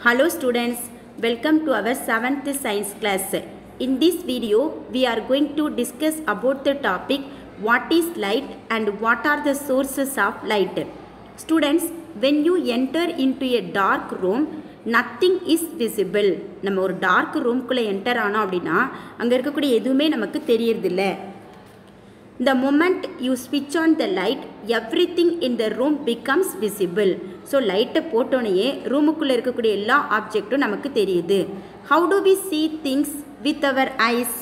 Hello students, welcome to our 7th science class. In this video, we are going to discuss about the topic what is light and what are the sources of light. Students, when you enter into a dark room, nothing is visible. நம்ம ஒரு dark ரூம்குள்ளே enter ஆனோம் அப்படின்னா அங்கே இருக்கக்கூடிய எதுவுமே நமக்கு தெரியறதில்ல The moment you switch on the light, everything in the room becomes visible. So லைட்டை போட்டோனையே ரூமுக்குள்ளே இருக்கக்கூடிய எல்லா ஆப்ஜெக்ட்டும் நமக்கு தெரியுது how to we see things with our eyes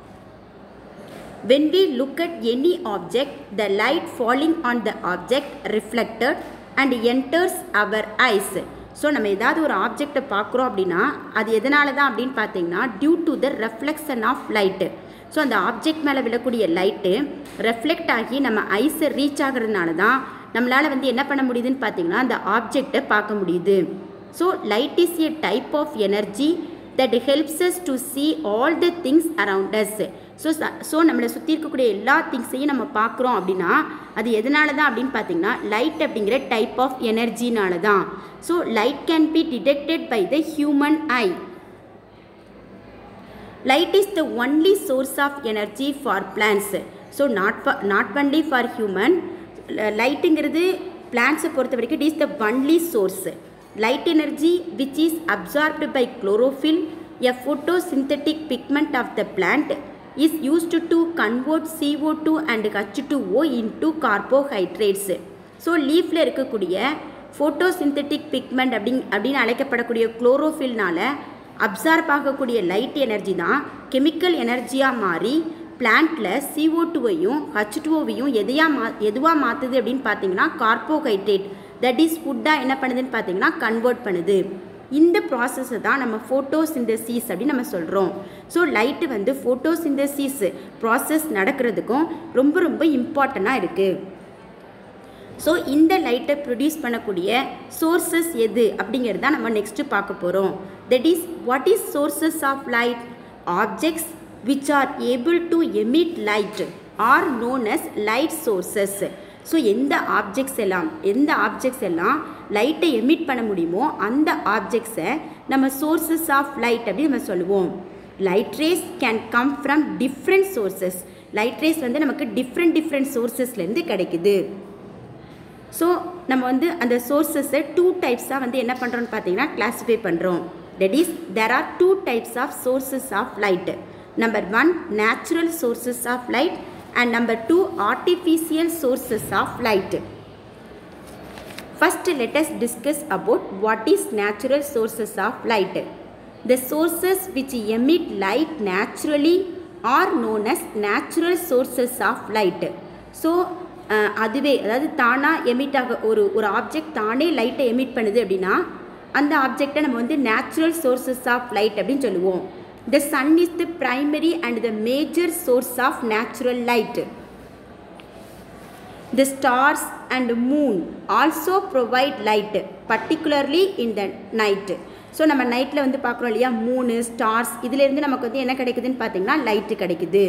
when we look at any object the light falling on the object reflected and enters our eyes so நம்ம ஏதாவது ஒரு ஆப்ஜெக்டை பார்க்குறோம் அப்படின்னா அது எதனால தான் அப்படின்னு பார்த்தீங்கன்னா due to the reflection of light so அந்த ஆப்ஜெக்ட் மேலே விழக்கூடிய லைட்டு ரெஃப்ளெக்ட் ஆகி நம்ம ஐஸை ரீச் ஆகிறதுனால தான் நம்மளால் வந்து என்ன பண்ண முடியுதுன்னு பார்த்தீங்கன்னா அந்த ஆப்ஜெக்டை பார்க்க முடியுது so light is a type of energy that helps us to see all the things around us so so நம்மளை சுற்றி இருக்கக்கூடிய எல்லா திங்ஸையும் நம்ம பார்க்குறோம் அப்படின்னா அது எதனால தான் அப்படின்னு பார்த்தீங்கன்னா லைட் அப்படிங்கிற டைப் ஆஃப் எனர்ஜினால தான் so light can be detected by the human eye light is the only source of energy for plants so not for not only for human லைட்டுங்கிறது பிளான்ஸை பொறுத்த வரைக்கும் it is the only source light energy which is absorbed by chlorophyll a photosynthetic pigment of the plant is used to convert CO2 and H2O into carbohydrates so லீஃபில் இருக்கக்கூடிய photosynthetic pigment அப்படிங் அப்படின்னு அழைக்கப்படக்கூடிய குளோரோஃபில்னால் அப்சார்ப் ஆகக்கூடிய light energy தான் chemical எனர்ஜியாக மாறி பிளான்ட்டில் சிஓ டூவையும் ஹச் டூவையும் எதையாக மா எதுவாக மாற்றுது அப்படின்னு பார்த்தீங்கன்னா கார்போஹைட்ரேட் தட் இஸ் ஃபுட்டாக என்ன பண்ணுதுன்னு பார்த்தீங்கன்னா கன்வெர்ட் பண்ணுது இந்த ப்ராசஸை தான் நம்ம ஃபோட்டோசிந்தசிஸ் அப்படின்னு நம்ம சொல்கிறோம் ஸோ லைட்டு வந்து ஃபோட்டோசிந்தசிஸ் ப்ராசஸ் நடக்கிறதுக்கும் ரொம்ப ரொம்ப இம்பார்ட்டண்ட்டாக இருக்குது ஸோ இந்த லைட்டை ப்ரொடியூஸ் பண்ணக்கூடிய சோர்சஸ் எது அப்படிங்கிறது தான் நம்ம நெக்ஸ்ட்டு பார்க்க போகிறோம் that is what is sources of light objects which are able to emit light are known as light sources so எந்த ஆப்ஜெக்ட்ஸ் எல்லாம் எந்த ஆப்ஜெக்ட்ஸ் எல்லாம் லைட்டை எமிட் பண்ண முடியுமோ அந்த ஆப்ஜெக்ட்ஸை நம்ம சோர்சஸ் ஆஃப் லைட் அப்படின்னு நம்ம சொல்லுவோம் light rays can come from different sources light rays வந்து நமக்கு டிஃப்ரெண்ட் டிஃப்ரெண்ட் சோர்சஸ்லேருந்து கிடைக்குது ஸோ நம்ம வந்து அந்த சோர்சஸை டூ டைப்ஸாக வந்து என்ன பண்ணுறோன்னு பார்த்தீங்கன்னா கிளாஸிஃபை பண்ணுறோம் that is there are two types of sources of light number one natural sources of light and number two artificial sources of light First, let us discuss about what is natural sources of light. The sources which emit light naturally are known as natural sources of light. So, அதுவே அதாவது தானாக emit ஆக ஒரு ஒரு object தானே லைட்டை emit பண்ணுது அப்படின்னா அந்த ஆப்ஜெக்டை நம்ம வந்து நேச்சுரல் சோர்சஸ் ஆஃப் லைட் அப்படின்னு சொல்லுவோம் the sun is the primary and the major source of natural light The stars and moon also provide light, particularly in the night. So நம்ம நைட்டில் வந்து பார்க்குறோம் இல்லையா மூணு ஸ்டார்ஸ் இதிலேருந்து நமக்கு வந்து என்ன கிடைக்குதுன்னு பார்த்தீங்கன்னா லைட்டு கிடைக்குது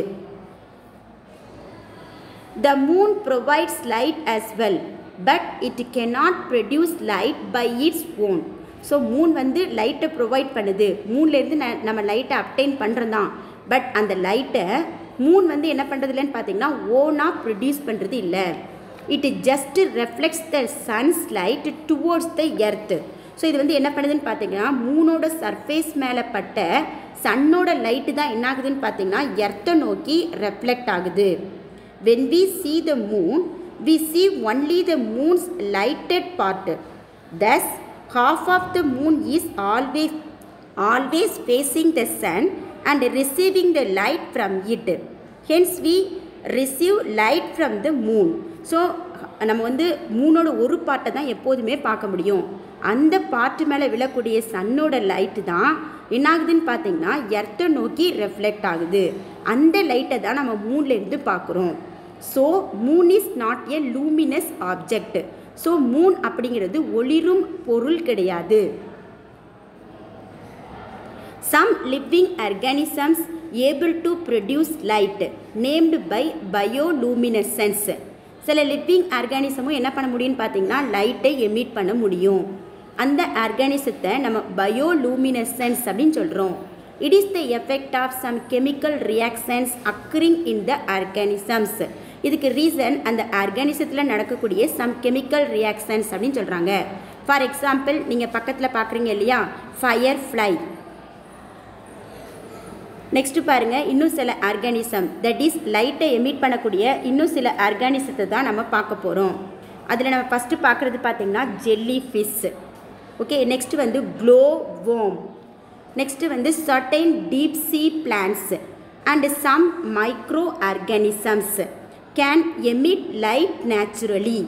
the moon provides light as well but it cannot produce light by its own so moon வந்து லைட்டை ப்ரொவைட் பண்ணுது மூன்லேருந்து ந நம்ம லைட்டை அப்டைன் பண்ணுறோம் தான் பட் அந்த லைட்டை மூன் வந்து என்ன பண்ணுறது இல்லைன்னு பார்த்தீங்கன்னா ஓனாக ப்ரொடியூஸ் பண்ணுறது இல்லை it just reflects the sun's light towards the earth so இது வந்து என்ன பண்ணுதுன்னு பார்த்தீங்கன்னா மூனோட சர்ஃபேஸ் மேலே பட்ட சன்னோட லைட்டு தான் என்ன ஆகுதுன்னு பார்த்தீங்கன்னா எர்த்தை நோக்கி ரெஃப்ளெக்ட் ஆகுது when we see the moon we see only the moon's lighted part thus half of the moon is always always facing the sun and receiving the light from it. Hence we receive light from the moon. So நம்ம வந்து மூணோட ஒரு பார்ட்டை தான் எப்போதுமே பார்க்க முடியும் அந்த part மேலே விழக்கூடிய சன்னோட லைட்டு தான் என்ன ஆகுதுன்னு பார்த்தீங்கன்னா எர்த்தை நோக்கி ரெஃப்ளெக்ட் ஆகுது அந்த லைட்டை தான் நம்ம மூன்லேருந்து பார்க்குறோம் so moon is not a luminous object so moon அப்படிங்கிறது ஒளிரும் பொருள் கிடையாது some living organisms able to produce light named by bioluminescence சில லிவிங் ஆர்கானிசமும் என்ன பண்ண முடியும்னு பார்த்தீங்கன்னா லைட்டை எமிட் பண்ண முடியும் அந்த ஆர்கானிசத்தை நம்ம பயோலூமினசன்ஸ் அப்படின்னு சொல்கிறோம் it is the effect of some chemical reactions occurring in the organisms இதுக்கு ரீசன் அந்த ஆர்கானிசத்தில் நடக்கக்கூடிய சம் கெமிக்கல் ரியாக்ஷன்ஸ் அப்படின்னு சொல்கிறாங்க ஃபார் எக்ஸாம்பிள் நீங்கள் பக்கத்தில் பார்க்குறீங்க இல்லையா ஃபயர் ஃப்ளை நெக்ஸ்ட்டு பாருங்கள் இன்னும் சில ஆர்கானிசம் தட் இஸ் லைட்டை எமிட் பண்ணக்கூடிய இன்னும் சில ஆர்கானிசத்தை தான் நம்ம பார்க்க போகிறோம் அதில் நம்ம ஃபஸ்ட்டு பார்க்குறது பார்த்திங்கன்னா ஜெல்லி ஃபிஷ் ஓகே நெக்ஸ்ட் வந்து க்ளோ வோம் நெக்ஸ்ட்டு வந்து certain deep sea plants and some micro organisms can emit light naturally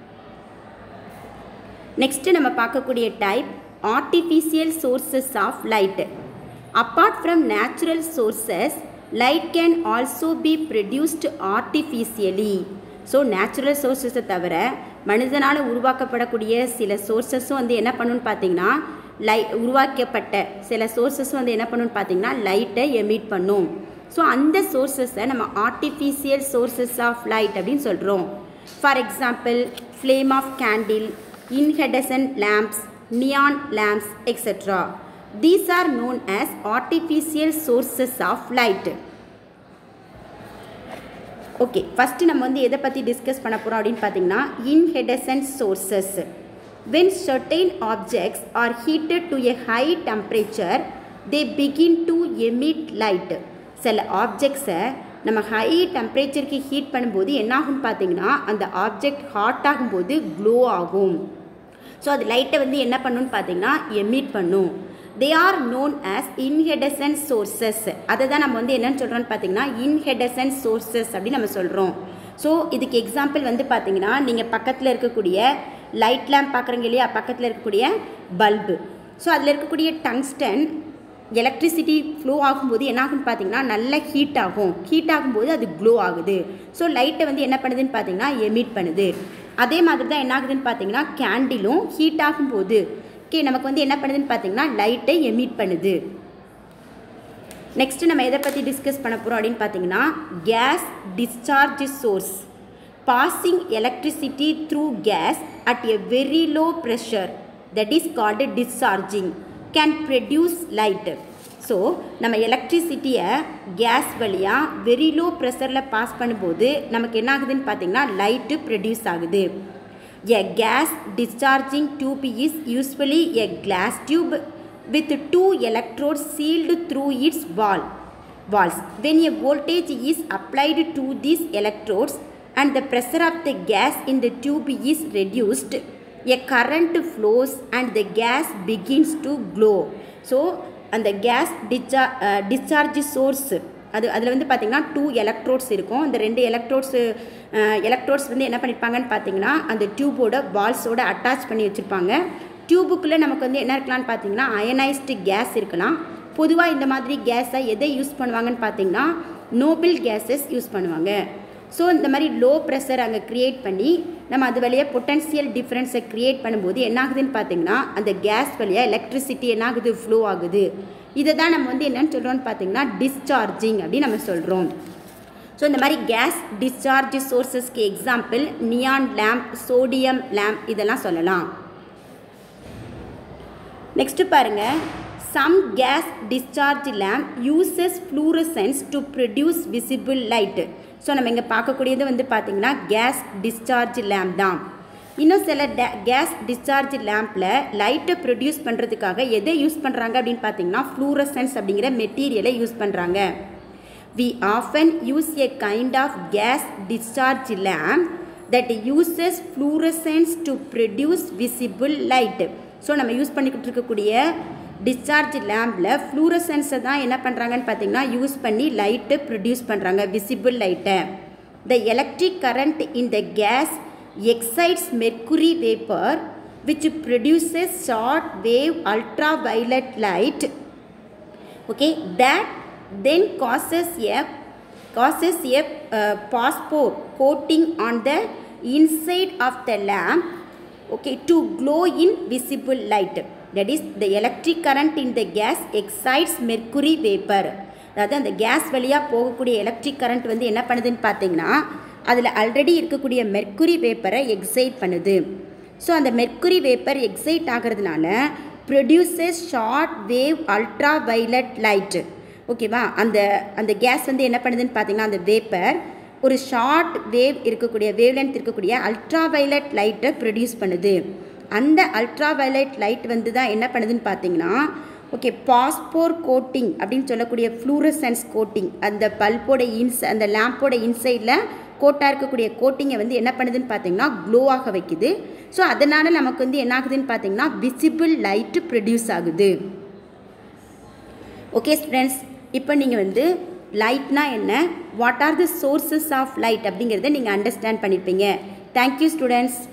next நம்ம பார்க்கக்கூடிய type artificial sources of light apart from natural sources light can also be produced artificially so natural சோர்ஸஸை தவிர மனிதனால் உருவாக்கப்படக்கூடிய சில சோர்ஸஸும் வந்து என்ன பண்ணுன்னு பார்த்தீங்கன்னா லை உருவாக்கப்பட்ட சில சோர்ஸஸும் வந்து என்ன பண்ணுன்னு பார்த்தீங்கன்னா லைட்டை எமிட் பண்ணும் ஸோ அந்த சோர்ஸஸை நம்ம ஆர்டிஃபிஷியல் சோர்சஸ் ஆஃப் லைட் அப்படின்னு சொல்கிறோம் for example flame of candle incandescent lamps neon lamps etcetera These are known as artificial sources of light. Okay first நம்ம வந்து எதை பற்றி டிஸ்கஸ் பண்ண போகிறோம் அப்படின்னு பார்த்தீங்கன்னா incandescent sources when certain objects are heated to a high temperature they begin to emit light சில ஆப்ஜெக்ட்ஸை நம்ம ஹை டெம்பரேச்சருக்கு ஹீட் பண்ணும்போது என்னாகும்னு பார்த்தீங்கன்னா அந்த ஆப்ஜெக்ட் ஹாட் ஆகும்போது க்ளோ ஆகும் ஸோ அது லைட்டை வந்து என்ன பண்ணுன்னு பார்த்தீங்கன்னா எமிட் பண்ணும் they are known as incandescent sources அதை தான் நம்ம வந்து என்னென்னு சொல்கிறோன்னு பார்த்தீங்கன்னா இன்ஹெடசன் சோர்சஸ் அப்படின்னு நம்ம சொல்கிறோம் ஸோ இதுக்கு எக்ஸாம்பிள் வந்து பார்த்தீங்கன்னா நீங்கள் பக்கத்தில் இருக்கக்கூடிய லைட் லேம்ப் பார்க்குறீங்க இல்லையா பக்கத்தில் இருக்கக்கூடிய பல்பு ஸோ அதில் இருக்கக்கூடிய டங்ஸ்டன் எலக்ட்ரிசிட்டி ஃப்ளோ ஆகும்போது என்ன ஆகும்னு பார்த்தீங்கன்னா நல்ல ஹீட் ஆகும் ஹீட் ஆகும்போது அது க்ளோ ஆகுது ஸோ லைட்டை வந்து என்ன பண்ணுதுன்னு பார்த்தீங்கன்னா எமிட் பண்ணுது அதே மாதிரி தான் என்ன ஆகுதுன்னு பார்த்தீங்கன்னா கேண்டிலும் ஹீட் ஆகும்போது ஓகே நமக்கு வந்து என்ன பண்ணுதுன்னு பார்த்தீங்கன்னா லைட்டை எமிட் பண்ணுது நெக்ஸ்ட்டு நம்ம எதை பற்றி டிஸ்கஸ் பண்ண போகிறோம் அப்படின்னு பார்த்தீங்கன்னா gas discharge source passing electricity through gas at a very low pressure that is called discharging can produce light so நம்ம எலக்ட்ரிசிட்டியை கேஸ் வழியாக வெரி லோ ப்ரெஷரில் பாஸ் பண்ணும்போது நமக்கு என்ன ஆகுதுன்னு பார்த்தீங்கன்னா லைட்டு ப்ரொடியூஸ் ஆகுது A gas discharging tube is usually a glass tube with two electrodes sealed through its wall walls. When a voltage is applied to these electrodes and the pressure of the gas in the tube is reduced, a current flows and the gas begins to glow. So, அந்த gas டிஸ்சா discharge source அது அதில் வந்து பார்த்திங்கன்னா two electrodes இருக்கும் அந்த ரெண்டு எலக்ட்ரோட்ஸு electrodes வந்து என்ன பண்ணியிருப்பாங்கன்னு பார்த்தீங்கன்னா அந்த டியூபோட பால்ஸோட அட்டாச் பண்ணி வச்சுருப்பாங்க டியூபுக்குள்ளே நமக்கு வந்து என்ன இருக்கலாம்னு பார்த்தீங்கன்னா அயனைஸ்டு கேஸ் இருக்கலாம் பொதுவாக இந்த மாதிரி கேஸை எதை யூஸ் பண்ணுவாங்கன்னு பார்த்தீங்கன்னா நோபல் கேஸஸ் யூஸ் பண்ணுவாங்க ஸோ இந்த மாதிரி லோ ப்ரெஷர் அங்கே க்ரியேட் பண்ணி நம்ம அது வழியாக பொட்டன்சியல் டிஃப்ரென்ஸை க்ரியேட் பண்ணும்போது என்ன ஆகுதுன்னு பார்த்தீங்கன்னா அந்த கேஸ் வழியாக எலக்ட்ரிசிட்டி என்ன ஆகுது ஃப்ளோ ஆகுது இதை தான் நம்ம வந்து என்னென்னு சொல்கிறோம்னு பார்த்தீங்கன்னா டிஸ்சார்ஜிங் அப்படின்னு நம்ம சொல்கிறோம் ஸோ இந்த மாதிரி கேஸ் டிஸ்சார்ஜ் சோர்சஸ்க்கு example neon lamp sodium lamp இதெல்லாம் சொல்லலாம் நெக்ஸ்ட்டு பாருங்கள் some gas discharge lamp uses fluorescence to produce visible light so நம்ம இங்கே பார்க்கக்கூடியது வந்து பார்த்திங்கன்னா கேஸ் டிஸ்சார்ஜ் லேம்ப் தான் இன்னும் சில டே கேஸ் டிஸ்சார்ஜ் லேம்பில் லைட்டை ப்ரொடியூஸ் பண்ணுறதுக்காக எதை யூஸ் பண்ணுறாங்க அப்படின்னு பார்த்தீங்கன்னா ஃப்ளூரசன்ஸ் அப்படிங்கிற மெட்டீரியலை யூஸ் பண்ணுறாங்க we often use a kind of gas discharge lamp that uses fluorescence to produce visible light so நம்ம யூஸ் பண்ணிக்கிட்டு இருக்கக்கூடிய டிஸ்சார்ஜ் லேம்பில் ஃப்ளூரசன்ஸை தான் என்ன பண்ணுறாங்கன்னு பார்த்தீங்கன்னா யூஸ் பண்ணி லைட்டு ப்ரொடியூஸ் பண்ணுறாங்க விசிபிள் லைட்டை the electric current in the gas excites mercury vapor which produces short wave ultraviolet light okay that then causes a causes a uh, phosphor coating on the inside of the lamp okay to glow in visible light that is the electric current in the gas excites mercury vapor அதாவது அந்த case வழியாக போகக்கூடிய electric current வந்து என்ன பண்ணுதுன்னு பார்த்தீங்கன்னா அதில் already இருக்கக்கூடிய மெர்க்குரி வேப்பரை எக்ஸைட் பண்ணுது ஸோ அந்த மெர்க்குரி வேப்பர் எக்ஸைட் ஆகிறதுனால produces short wave ultra violet light ஓகேவா அந்த அந்த கேஸ் வந்து என்ன பண்ணுதுன்னு பார்த்தீங்கன்னா அந்த வேப்பர் ஒரு ஷார்ட் வேவ் இருக்கக்கூடிய வேவ் லென்த் இருக்கக்கூடிய அல்ட்ரா வைலட் லைட்டை ப்ரொடியூஸ் பண்ணுது அந்த அல்ட்ரா வைலட் லைட் வந்து தான் என்ன பண்ணுதுன்னு பார்த்தீங்கன்னா ஓகே பாஸ்போர் கோட்டிங் அப்படின்னு சொல்லக்கூடிய ஃப்ளூரசன்ஸ் கோட்டிங் அந்த பல்போட இன்ஸ் அந்த லேம்போட இன்சைடில் கோட்டாக இருக்கக்கூடிய கோட்டிங்கை வந்து என்ன பண்ணுதுன்னு பார்த்தீங்கன்னா க்ளோ ஆக வைக்குது ஸோ அதனால் நமக்கு வந்து என்ன ஆகுதுன்னு பார்த்தீங்கன்னா விசிபிள் லைட்டு ப்ரொடியூஸ் ஆகுது ஓகே ஸ்டூடெண்ட்ஸ் இப்போ நீங்கள் வந்து லைட்னா என்ன what are the sources of light அப்படிங்கிறத நீங்கள் அண்டர்ஸ்டாண்ட் பண்ணியிருப்பீங்க தேங்க்யூ ஸ்டூடெண்ட்ஸ்